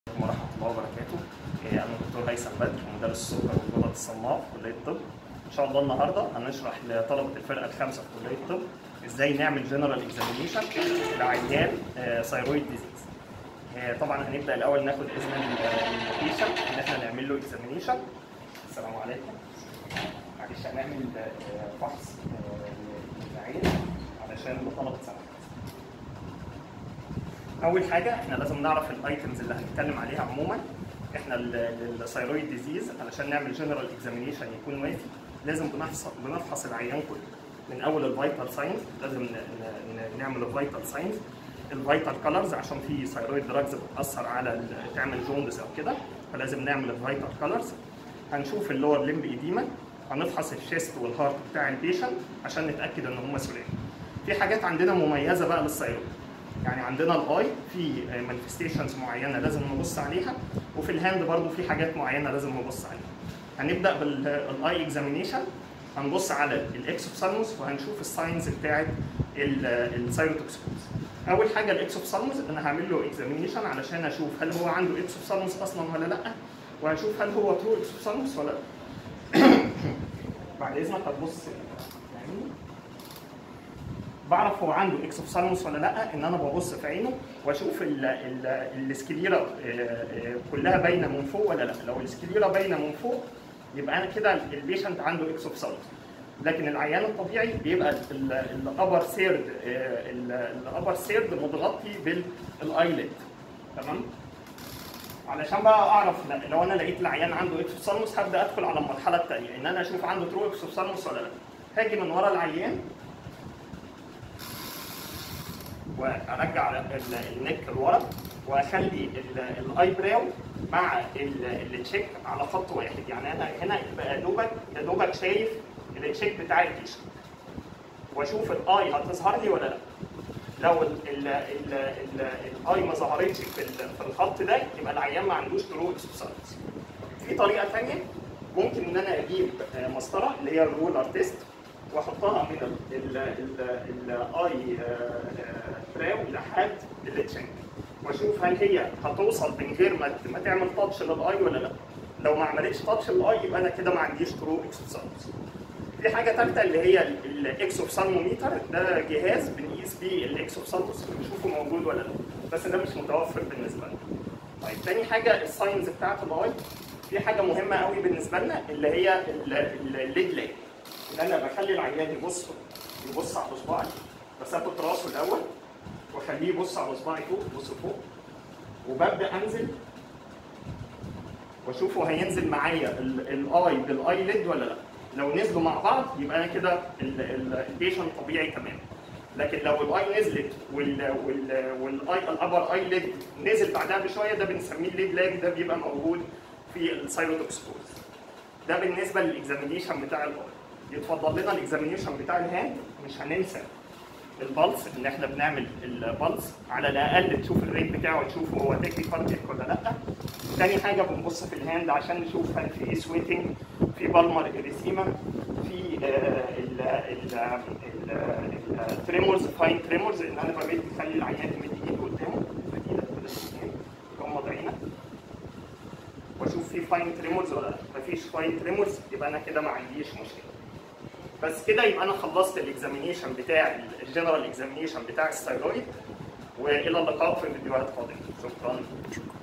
ورحمة الله وبركاته إيه، أنا الدكتور هيثم بدر مدرس السكر والجلد الصماء في كلية الطب إن شاء الله النهاردة هنشرح لطلبة الفرقة الخامسة في كلية الطب إزاي نعمل جنرال اكزامينيشن لعيان ثايرويد ديزيز طبعا هنبدأ الأول ناخد إذن البيشنت إن إحنا نعمل له اكزامينيشن السلام عليكم معلش هنعمل آه، فحص آه، للعين علشان طلبة سنة اول حاجه احنا لازم نعرف الايتمز اللي هنتكلم عليها عموما احنا الثايرويد ديزيز علشان نعمل جنرال اكزامينيشن يكون وافي لازم بنفحص بنفحص العيان كله من اول الفيتال ساينز لازم ن- ن- نعمل الفيتال ساينز الفيتال كولرز عشان في ثايرويد دراجز بتاثر على ال- تعمل جوندس او كده فلازم نعمل الفيتال كولرز هنشوف اللور ليمب ايديما هنفحص الشيست والهارت بتاع البيشنت عشان نتاكد ان هم سلام في حاجات عندنا مميزه بقى للثايرويد يعني عندنا الاي في مانيفستيشنز معينه لازم نبص عليها وفي الهاند برضو في حاجات معينه لازم نبص عليها هنبدا بالاي اكزامينيشن هنبص على الاكسوبسالموس وهنشوف الساينز بتاعه السايروتوكسيكوز اول حاجه الاكسوبسالموس انا هعمل له اكزامينيشن علشان اشوف هل هو عنده اكسوبسالموس اصلا ولا لا وهشوف هل هو ترو اكسوبسالموس ولا لا بعد اذنك هتبص يعني بعرف هو عنده اكسوفسالموس ولا لا ان انا ببص في عينه واشوف ال ال السكليرا آه، آه، كلها باينه من فوق ولا لا لو السكليرا باينه من فوق يبقى انا كده البيشنت عنده اكسوفسالموس لكن العيان الطبيعي بيبقى الابر سيرد الابر سيرد متغطي بالايلid تمام علشان بقى اعرف لا- لو انا لقيت العيان عنده اكسوفسالموس هبدا ادخل على المرحله الثانيه ان انا اشوف عنده ترو اكسوفسالموس ولا لا هاجي من ورا العيان وارجع ال- النك لورا واخلي ال- الاي براو مع ال- التشيك على خط واحد يعني انا هنا يبقى يا دوبك يا دوبك شايف التشيك بتاع التيشيرت واشوف الاي هتظهر لي ولا لا لو ال- ال- ال- ال- الاي ما ظهرتش في ال- في الخط ده يبقى العيان ما عندوش ترو اكسبسالموس في طريقه ثانيه ممكن ان انا اجيب آه، مسطره اللي هي الرولر تيست واحطها من الاي براو لحد التشنك واشوف هل هي هتوصل من غير ما ما تعمل تاتش للاي ولا لا لو ما عملتش تاتش للاي يبقى انا كده ما عنديش ترو اكسبسالموس في حاجه ثالثه اللي هي الاكسوفسالموميتر ده جهاز بنقيس بيه الاكسوفسالموس بنشوفه موجود ولا لا بس ده مش متوفر بالنسبه لنا طيب تاني حاجه الساينز بتاعت الاي في حاجه مهمه قوي بالنسبه لنا اللي هي الليد لاج ان انا بخلي العيان يبص يبص على صباعي بثبت راسه الاول واخليه يبص على صباعي فوق يبص فوق وببدا انزل واشوفه هينزل معايا ال- الاي بالاي ليد ولا لا لو نزلوا مع بعض يبقى انا كده ال- ال- البيشنت طبيعي تمام لكن لو الاي نزلت وال وال والاي الابر اي ليد نزل بعدها بشويه ده بنسميه الليد لاج ده بيبقى موجود في السايروتوكسكوز ده بالنسبه للاكزامينيشن بتاع الاي يتفضل لنا الاكزامينيشن بتاع الهاند مش هننسى البلس ان احنا بنعمل البلس على الاقل تشوف الريت بتاعه تشوف هو تاكي كاردياك ولا لا تاني حاجه بنبص في الهاند عشان نشوف هل في سويتنج في بالمر اريثيما في التريمورز فاين تريمورز ان انا بمد بخلي العيان يمد ايده قدامه يمد ايدك كده الاثنين يغمض عينك واشوف في فاين تريمورز ولا لا مفيش فاين تريمورز يبقى انا كده ما عنديش مشكله بس كده يبقى انا خلصت الاكزامينيشن بتاع الجنرال اكزامينيشن بتاع الثايرويد والى اللقاء في فيديوهات قادمه شكرا